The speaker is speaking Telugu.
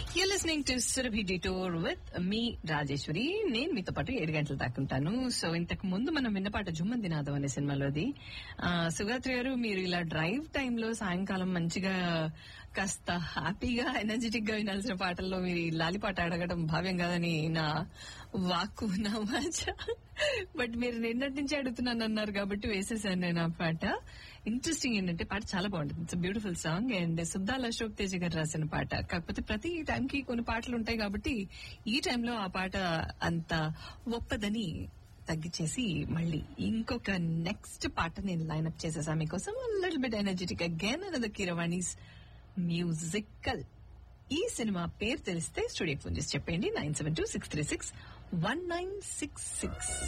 you listening to Surabhi detour with me Rajeshwari నేను మీతో పాటు ఏడు గంటలు దాక్కుంటాను సో ఇంతకు ముందు మనం విన్న పాట జుమ్మంది నాదం అనే సినిమాలోది ఆ, సుగాత్రి గారు మీరు ఇలా డ్రైవ్ టైంలో సాయంకాలం మంచిగా కాస్త హ్యాపీగా ఎనర్జెటిక్ గా వినాల్సిన పాటల్లో మీరు ఈ లాలిపాట అడగడం భావ్యం కాదని నా వాక్కు నా మాట బట్ మీరు నిన్నటి నుంచి అడుగుతున్నాను అన్నారు కాబట్టి వేసేసాను నేను ఆ పాట ఇంట్రెస్టింగ్ ఏంటంటే పాట చాలా బాగుంటుంది ఇట్స్ బ్యూటిఫుల్ సాంగ్ అండ్ సుబ్దాల్ అశోక్ తేజ గారు రాసిన పాట కాకపోతే ప్రతి టైంకి కొన్ని పాటలు ఉంటాయి కాబట్టి ఈ టైంలో ఆ పాట అంత ఒప్పదని తగ్గించేసి మళ్ళీ ఇంకొక నెక్స్ట్ పాట నేను లైన్అప్ చేసేసా మీకోసం little bit energetic again another Keeravani's musical ఈ సినిమా పేరు తెలిస్తే స్టూడియో ఫోన్ చేసి చెప్పండి nine seven two six three six one nine six six